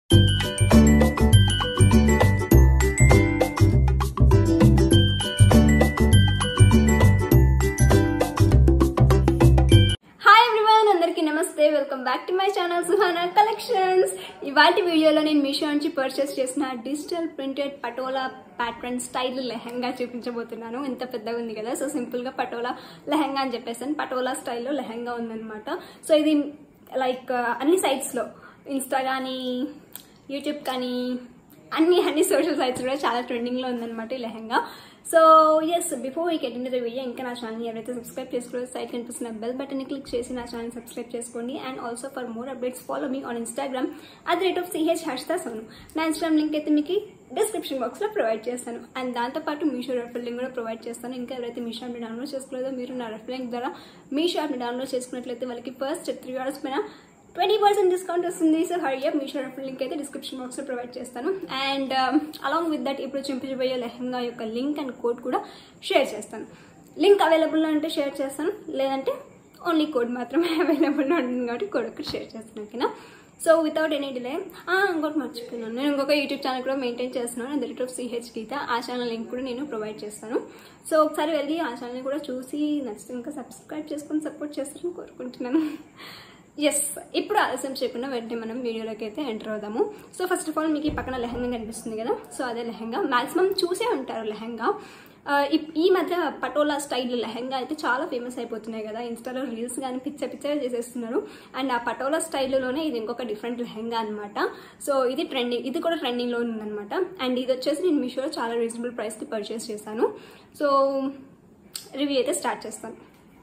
hi everyone అందరికీ నమస్తే welcome back to my channel Suhana collections ఇవాటి వీడియోలో నేను మీషో నుంచి పర్చేస్ చేసిన digital printed patola pattern style lehenga చూపించబోతున్నాను ఇంత పెద్దగా ఉంది కదా సో సింపుల్ గా పటోలా లెహంగా అని చెప్పేసాను పటోలా స్టైల్లో లెహంగా ఉందన్నమాట సో ఇది లైక్ అన్ని sites లో ఇన్స్టా కానీ యూట్యూబ్ కానీ అన్ని అన్ని సోషల్ సైట్స్ కూడా చాలా ట్రెండింగ్ లో ఉందన్నమాట ఈ లెహంగా సో ఎస్ బిఫోర్ ఈ గెట్ ఇన్ ద వీడియో ఇంకా నా ఛానల్ ఎవరైతే సబ్స్క్రైబ్ చేసుకోలేదు సైట్ కనిపిస్తున్న బెల్ బటన్ ని క్లిక్ చేసి నా ఛానల్ సబ్స్క్రైబ్ చేసుకోండి and also for more updates follow me on Instagram at rate of CH Harshita Sonu నా ఇన్స్టాగ్రామ్ లింక్ అయితే మీకు డిస్క్రిప్షన్ బాక్స్ లో ప్రొవైడ్ చేస్తాను అండ్ దాంతో పాటు మీషో రెఫర్ లింక్ కూడా ప్రొవైడ్ చేస్తాను ఇంకా ఎవరైతే మీషో యాప్ని డౌన్లోడ్ చేసుకోలేదో మీరు నా రెఫర్ లింక్ ద్వారా మీషో యాప్ని డౌన్లోడ్ చేసుకున్నట్లయితే వాళ్ళకి ఫస్ట్ త్రీ అవర్స్ పైన ట్వంటీ పర్సెంట్ డిస్కౌంట్ వస్తుంది so Hari up Meesho refer link అయితే డిస్క్రిప్షన్ బాక్స్ లో ప్రొవైడ్ చేస్తాను అండ్ అలాంగ్ విత్ దట్ ఇప్పుడు చూపించబోయే లెహంగా యొక్క లింక్ అండ్ కోడ్ కూడా షేర్ చేస్తాను లింక్ అవైలబుల్లో ఉంటే షేర్ చేస్తాను లేదంటే ఓన్లీ కోడ్ మాత్రమే అవైలబుల్లో ఉంటుంది కాబట్టి కోడ్ ఒకటి షేర్ చేస్తాను ఓకేనా సో వితౌట్ ఎనీ డిలే ఇంకోటి మర్చిపోయినాను నేను ఇంకొక యూట్యూబ్ ఛానల్ కూడా మెయింటైన్ చేస్తున్నాను ద రేట్ ఆఫ్ సిహెచ్ గీత ఆ ఛానల్ లింక్ కూడా నేను ప్రొవైడ్ చేస్తాను సో ఒకసారి వెళ్ళి ఆ ఛానల్ కూడా చూసి నచ్చితే ఇంకా సబ్స్క్రైబ్ చేసుకొని సపోర్ట్ చేస్తారని కోరుకుంటున్నాను ఎస్ ఇప్పుడు ఆలస్యం చేయకుండా వెంటనే మనం వీడియోలోకి అయితే ఎంటర్ అవుదాము సో ఫస్ట్ ఆఫ్ ఆల్ మీకు ఈ పక్కన లెహంగా కనిపిస్తుంది కదా సో అదే లెహంగా మాక్సిమం చూసే ఉంటారు లెహంగా ఆ, ఇప్- ఈ మధ్య పటోలా స్టైల్ లెహంగా అయితే చాలా ఫేమస్ అయిపోతున్నాయి కదా ఇన్స్టాలో రీల్స్ కానీ పిచ్చ పిచ్చగా చేసేస్తున్నారు అండ్ ఆ పటోలా స్టైల్లోనే ఇది ఇంకొక డిఫరెంట్ లెహంగా అనమాట సో ఇది ట్రెండింగ్ ఇది కూడా ట్రెండింగ్లో ఉందన్నమాట అండ్ ఇది వచ్చేసి నేను మీషోలో చాలా రీజనబుల్ ప్రైస్కి పర్చేస్ చేశాను సో రివ్యూ అయితే స్టార్ట్ చేస్తాను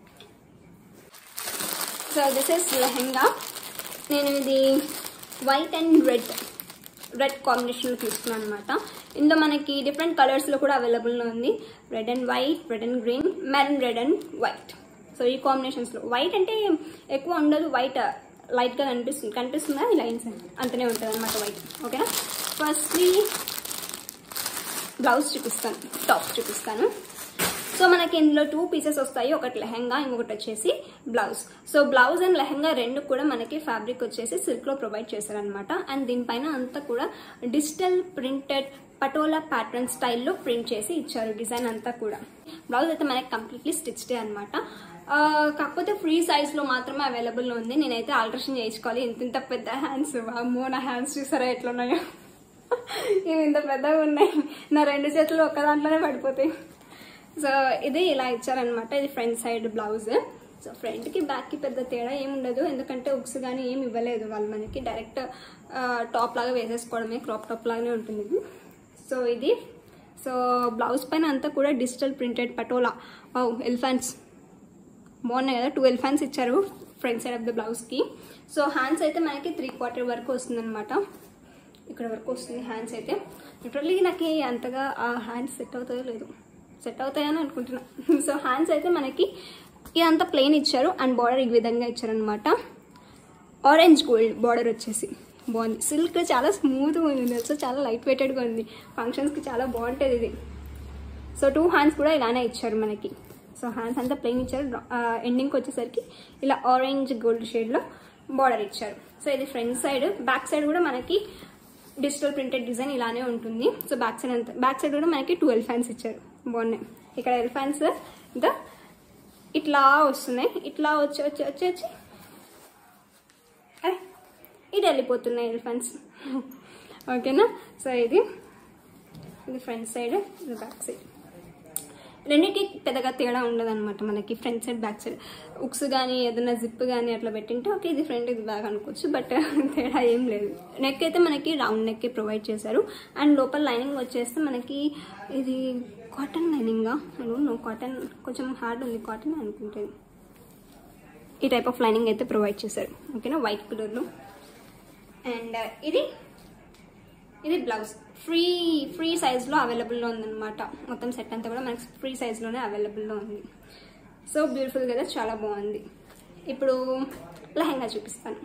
సో దిస్ ఇస్ లెహంగా నేను ఇది వైట్ అండ్ రెడ్ రెడ్ కాంబినేషన్లో తీసుకున్నాను అనమాట ఇందులో మనకి డిఫరెంట్ కలర్స్లో కూడా అవైలబుల్లో ఉంది red and white red and green maroon red and white so ఈ కాంబినేషన్స్లో వైట్ అంటే ఎక్కువ ఉండదు వైట్ లైట్గా కనిపిస్తుంది కనిపిస్తుందా ఈ లైన్స్ అంతనే ఉంటుంది అనమాట వైట్ ఓకేనా ఫస్ట్లీ బ్లౌజ్ చూపిస్తాను టాప్ చూపిస్తాను సో మనకి ఇందులో టూ పీసెస్ వస్తాయి ఒకటి లెహంగా ఇంకొకటి వచ్చేసి blouse so blouse and lehenga రెండు కూడా మనకి ఫ్యాబ్రిక్ వచ్చేసి సిల్క్ లో ప్రొవైడ్ చేశారనమాట అండ్ దీనిపైన అంతా కూడా డిజిటల్ ప్రింటెడ్ పటోలా ప్యాటర్న్ స్టైల్లో ప్రింట్ చేసి ఇచ్చారు డిజైన్ అంతా కూడా బ్లౌజ్ అయితే మనకి కంప్లీట్లీ స్టిచ్డే అనమాట కాకపోతే ఫ్రీ సైజ్ లో మాత్రమే అవైలబుల్ ఉంది నేనైతే ఆల్ట్రేషన్ చేయించుకోవాలి ఇంత ఇంత పెద్ద హ్యాండ్స్ అమ్మో నా హ్యాండ్స్ చూసారా ఎట్లున్నాయో ఇవి ఇంత పెద్దగా ఉన్నాయి నా రెండు చేతులు ఒక్క దాంట్లోనే పడిపోతాయి సో ఇది ఇలా ఇచ్చారనమాట ఇది ఫ్రంట్ సైడ్ బ్లౌజ్ సో ఫ్రంట్కి బ్యాక్కి పెద్ద తేడా ఏమి ఉండదు ఎందుకంటే ఉక్స్ కానీ ఏమి ఇవ్వలేదు వాళ్ళు మనకి డైరెక్ట్ టాప్ లాగా వేసేసుకోవడమే క్రాప్ టాప్ లాగానే ఉంటుంది ఇది సో ఇది సో బ్లౌజ్ పైన అంతా కూడా డిజిటల్ ప్రింటెడ్ పటోలా ఓ ఎలిఫెంట్స్ బాగున్నాయి కదా టూ ఎలిఫెంట్స్ ఇచ్చారు ఫ్రంట్ సైడ్ ఆఫ్ ద బ్లౌజ్కి సో హ్యాండ్స్ అయితే మనకి త్రీ క్వార్టర్ వరకు వస్తుందన్నమాట ఇక్కడ వరకు వస్తుంది హ్యాండ్స్ అయితే లిటరల్లీ నాకు అంతగా ఆ హ్యాండ్స్ సెట్ అవుతాయో లేదు సెట్ అవుతాయని అనుకుంటున్నా సో హ్యాండ్స్ అయితే మనకి ఇదంతా ప్లెయిన్ ఇచ్చారు అండ్ బార్డర్ ఈ విధంగా ఇచ్చారనమాట ఆరెంజ్ గోల్డ్ బార్డర్ వచ్చేసి బాగుంది సిల్క్ చాలా స్మూత్గా ఉంది తెలుసు చాలా లైట్ వెయిటెడ్గా ఉంది ఫంక్షన్స్కి చాలా బాగుంటుంది ఇది సో టూ హ్యాండ్స్ కూడా ఇలానే ఇచ్చారు మనకి సో హ్యాండ్స్ అంతా ప్లెయిన్ ఇచ్చారు ఎండింగ్కి వచ్చేసరికి ఇలా ఆరెంజ్ గోల్డ్ షేడ్లో బార్డర్ ఇచ్చారు సో ఇది ఫ్రంట్ సైడ్ బ్యాక్ సైడ్ కూడా మనకి డిజిటల్ ప్రింటెడ్ డిజైన్ ఇలానే ఉంటుంది సో బ్యాక్ సైడ్ అంతా బ్యాక్ సైడ్ కూడా మనకి టూ ఎలిఫాన్స్ ఇచ్చారు బాగున్నాయి ఇక్కడ ఎలిఫాన్స్ ఇంకా ఇట్లా వస్తున్నాయి ఇట్లా వచ్చి వచ్చి వచ్చి వచ్చి అరే, ఇటు వెళ్ళిపోతున్నాయి ఎలిఫాన్స్ ఓకేనా సో ఇది ఇది ఫ్రంట్ సైడ్ ఇది బ్యాక్ సైడ్ రెండింటికి పెద్దగా తేడా ఉండదు అనమాట మనకి ఫ్రంట్ సైడ్ బ్యాక్ సైడ్ ఉక్స్ కానీ ఏదైనా జిప్ కానీ అట్లా పెట్టింటే ఓకే ఇది ఫ్రంట్ ఇది బ్యాక్ అనుకోవచ్చు బట్ తేడా ఏం లేదు నెక్ అయితే మనకి రౌండ్ నెక్ ప్రొవైడ్ చేశారు అండ్ లోపల లైనింగ్ వచ్చేస్తే మనకి ఇది కాటన్ లైనింగా నో కాటన్ కొంచెం హార్డ్ ఉంది కాటన్ అనుకుంటుంది ఈ టైప్ ఆఫ్ లైనింగ్ అయితే ప్రొవైడ్ చేశారు ఓకేనా వైట్ కలర్లో అండ్ ఇది ఇది బ్లౌజ్ ఫ్రీ ఫ్రీ సైజ్లో అవైలబుల్లో ఉందన్నమాట మొత్తం సెట్ అంతా కూడా మనకి ఫ్రీ సైజ్లోనే అవైలబుల్లో ఉంది సో బ్యూటిఫుల్ కదా చాలా బాగుంది ఇప్పుడు లెహంగా చూపిస్తాను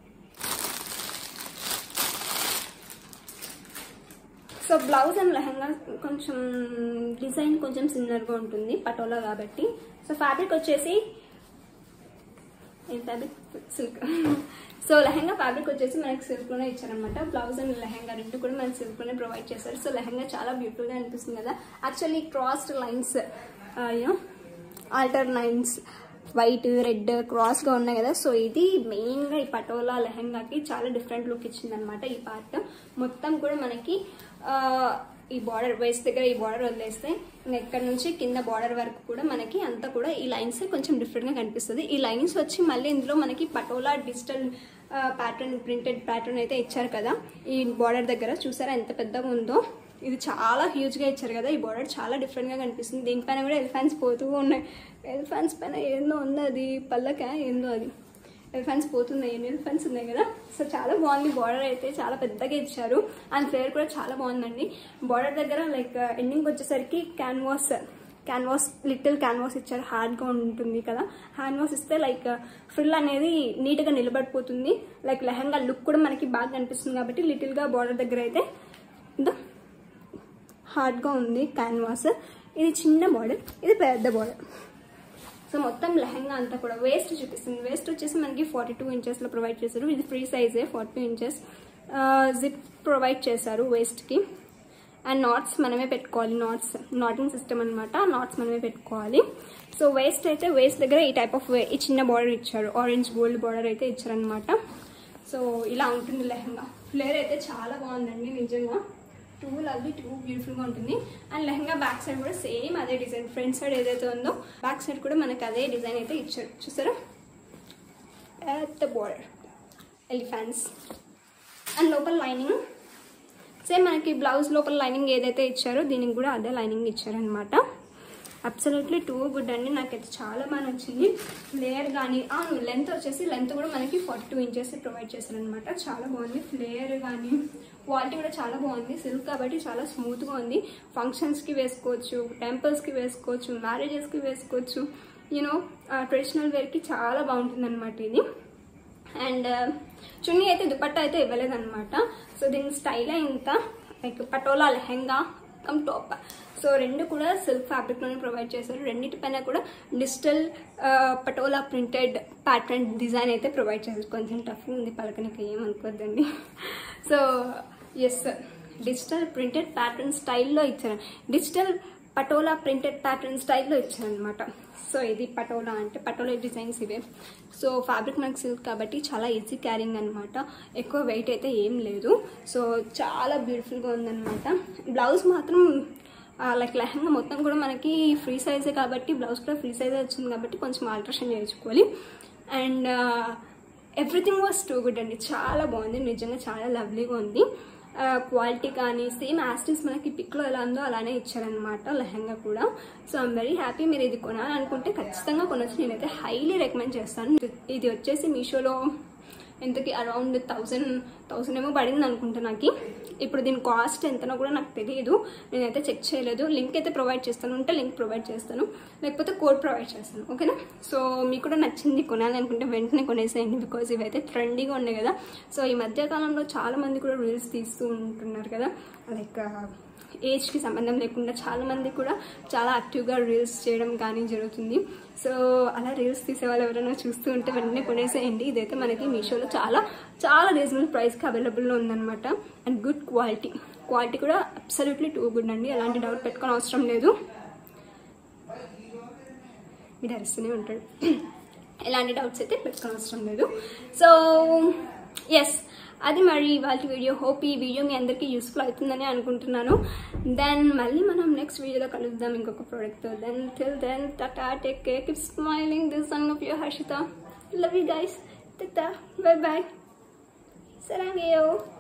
సో బ్లౌజ్ అండ్ లెహంగా కొంచెం డిజైన్ కొంచెం సిమిలర్గా ఉంటుంది పటోలా కాబట్టి సో ఫ్యాబ్రిక్ వచ్చేసి ఏం fabric silk so lehenga fabric వచ్చేసి మనకి సిల్క్లోనే ఇచ్చారనమాట బ్లౌజ్ అండ్ లెహంగా రెండు కూడా మనకి సిల్క్లోనే ప్రొవైడ్ చేశారు సో లెహంగా చాలా బ్యూటిఫుల్గా అనిపిస్తుంది కదా actually crossed lines you know alter lines white red క్రాస్గా ఉన్నాయి కదా సో ఇది మెయిన్గా ఈ పటోలా లెహంగాకి చాలా డిఫరెంట్ లుక్ ఇచ్చిందనమాట ఈ పార్ట్ మొత్తం కూడా మనకి ఆ, ఈ బార్డర్ వేస్ట్ దగ్గర ఈ బార్డర్ వదిలేస్తే ఇంకా ఇక్కడ నుంచి కింద బార్డర్ వరకు కూడా మనకి అంతా కూడా ఈ లైన్స్ కొంచెం డిఫరెంట్గా కనిపిస్తుంది ఈ లైన్స్ వచ్చి మళ్ళీ ఇందులో మనకి patola digital pattern printed pattern అయితే ఇచ్చారు కదా ఈ బార్డర్ దగ్గర చూసారా ఎంత పెద్దగా ఉందో ఇది చాలా హ్యూజ్గా ఇచ్చారు కదా ఈ బార్డర్ చాలా డిఫరెంట్గా కనిపిస్తుంది దీనిపైన కూడా ఎలిఫెంట్స్ పోతూ ఉన్నాయి ఎలిఫెంట్స్ పైన ఏందో ఉంది అది పల్లక ఏందో అది ఎలిఫెంట్స్ పోతున్నాయి ఎన్ని ఎలిఫెంట్స్ ఉన్నాయి కదా సో చాలా బాగుంది బార్డర్ అయితే చాలా పెద్దగా ఇచ్చారు అండ్ ఫ్లేర్ కూడా చాలా బాగుందండి బార్డర్ దగ్గర లైక్ ఎండింగ్ వచ్చేసరికి క్యాన్వాస్ క్యాన్వాస్ లిటిల్ క్యాన్వాస్ ఇచ్చారు హార్డ్గా ఉంటుంది కదా హ్యాండ్వాస్ ఇస్తే లైక్ ఫ్రిల్ అనేది నీట్గా నిలబడిపోతుంది లైక్ లెహంగా లుక్ కూడా మనకి బాగా కనిపిస్తుంది కాబట్టి లిటిల్గా బార్డర్ దగ్గర అయితే ఇందో హార్డ్గా ఉంది క్యాన్వాస్ ఇది చిన్న బార్డర్ ఇది పెద్ద బార్డర్ సో మొత్తం లెహంగా అంతా కూడా వేస్ట్ చూపిస్తుంది వేస్ట్ వచ్చేసి మనకి ఫార్టీ టూ ఇంచెస్లో ప్రొవైడ్ చేశారు ఇది free సైజే forty two inches zip provide చేశారు వేస్ట్కి అండ్ నాట్స్ మనమే పెట్టుకోవాలి నాట్స్ నాటింగ్ సిస్టమ్ అనమాట నాట్స్ మనమే పెట్టుకోవాలి సో వేస్ట్ అయితే వేస్ట్ దగ్గర ఈ టైప్ ఆఫ్ ఈ చిన్న బార్డర్ ఇచ్చారు ఆరెంజ్ గోల్డ్ బార్డర్ అయితే ఇచ్చారనమాట సో ఇలా ఉంటుంది లెహంగా ఫ్లేర్ అయితే చాలా బాగుందండి నిజంగా టూ లవ్లీ టూ బ్యూటిఫుల్గా ఉంటుంది అండ్ లెహంగా బ్యాక్ సైడ్ కూడా సేమ్ అదే డిజైన్ ఫ్రంట్ సైడ్ ఏదైతే ఉందో బ్యాక్ సైడ్ కూడా మనకి అదే డిజైన్ అయితే ఇచ్చారు చూసారా at the border elephants and లోపల లైనింగ్ సేమ్ మనకి బ్లౌజ్ లోపల లైనింగ్ ఏదైతే ఇచ్చారో దీనికి కూడా అదే లైనింగ్ ఇచ్చారనమాట అబ్సల్యూట్లీ టూ గుడ్ అండి నాకైతే చాలా బాగా నచ్చింది ఫ్లేయర్ కానీ అవును లెంత్ వచ్చేసి లెంత్ కూడా మనకి ఫార్టీ టూ ఇంచెస్ ప్రొవైడ్ చేశారనమాట చాలా బాగుంది ఫ్లేయర్ కానీ క్వాలిటీ కూడా చాలా బాగుంది సిల్క్ కాబట్టి చాలా స్మూత్గా ఉంది ఫంక్షన్స్కి వేసుకోవచ్చు టెంపుల్స్కి వేసుకోవచ్చు మ్యారేజెస్కి వేసుకోవచ్చు యూనో ట్రెడిషనల్ వేర్కి చాలా బాగుంటుంది అనమాట ఇది అండ్ చున్నీ అయితే దుపట్టా అయితే ఇవ్వలేదన్నమాట సో దీని స్టైల్ ఇంత like patola lehenga come top so రెండు కూడా సిల్క్ ఫ్యాబ్రిక్లోనే ప్రొవైడ్ చేశారు రెండింటిపైన కూడా digital patola printed pattern design అయితే ప్రొవైడ్ చేశారు కొంచెం టఫ్ ఉంది పలకనికి ఏమనుకోద్దండి so yes digital printed pattern స్టైల్లో ఇచ్చారు డిజిటల్ పటోలా ప్రింటెడ్ ప్యాటర్న్ స్టైల్లో ఇచ్చారనమాట సో ఇది పటోలా అంటే పటోలా డిజైన్స్ ఇవే సో ఫ్యాబ్రిక్ మనకి సిల్క్ కాబట్టి చాలా ఈజీ క్యారింగ్ అనమాట ఎక్కువ వెయిట్ అయితే ఏం లేదు సో చాలా బ్యూటిఫుల్గా ఉందన్నమాట బ్లౌజ్ మాత్రం లైక్ లెహంగా మొత్తం కూడా మనకి ఫ్రీ సైజే కాబట్టి బ్లౌజ్ కూడా ఫ్రీ సైజే వచ్చింది కాబట్టి కొంచెం ఆల్ట్రేషన్ చేయించుకోవాలి and everything was too good అండి చాలా బాగుంది నిజంగా చాలా లవ్లీగా ఉంది క్వాలిటీ కానీ సేమ్ యాస్టిస్ మనకి పిక్లో ఎలా ఉందో అలానే ఇచ్చారనమాట లెహంగా కూడా సో ఐమ్ వెరీ హ్యాపీ మీరు ఇది కొనాలనుకుంటే ఖచ్చితంగా కొనొచ్చు నేనైతే హైలీ రికమెండ్ చేస్తాను ఇది వచ్చేసి మీషోలో ఎంతకి అరౌండ్ థౌజండ్ థౌసండ్ ఏమో పడింది అనుకుంటా నాకు ఇప్పుడు దీని కాస్ట్ ఎంతనో కూడా నాకు తెలియదు నేనైతే చెక్ చేయలేదు లింక్ అయితే ప్రొవైడ్ చేస్తాను ఉంటే లింక్ ప్రొవైడ్ చేస్తాను లేకపోతే కోడ్ ప్రొవైడ్ చేస్తాను ఓకేనా సో మీకు కూడా నచ్చింది కొనాలనుకుంటే వెంటనే కొనేసేయండి బికాజ్ ఇవైతే ట్రెండీగా ఉన్నాయి కదా సో ఈ మధ్య కాలంలో చాలా మంది కూడా రీల్స్ తీస్తూ ఉంటున్నారు కదా లైక్ ఏజ్కి సంబంధం లేకుండా చాలా మంది కూడా చాలా యాక్టివ్గా రీల్స్ చేయడం కానీ జరుగుతుంది సో అలా రీల్స్ తీసే వాళ్ళు ఎవరైనా చూస్తూ ఉంటే వెంటనే కొనేసేయండి ఇదైతే మనకి మీషోలో చాలా చాలా రీజనబుల్ ప్రైస్కి అవైలబుల్లో ఉందన్నమాట అండ్ గుడ్ క్వాలిటీ క్వాలిటీ కూడా అబ్సల్యూట్లీ టూ గుడ్ అండి ఎలాంటి డౌట్ పెట్టుకోని అవసరం లేదు మీరు అరుస్తూనే ఉంటాడు ఎలాంటి డౌట్స్ అయితే పెట్టుకోని అవసరం లేదు సో ఎస్ అది మరి ఇవాళ వీడియో హోప్ ఈ వీడియో మీ అందరికీ యూస్ఫుల్ అవుతుందని అనుకుంటున్నాను దెన్ మళ్ళీ మనం నెక్స్ట్ వీడియోలో కలుద్దాం ఇంకొక ప్రోడక్ట్తో then till then Tata take care keep smiling this son of your Harshita love you guys tata bye bye సరాంగేయో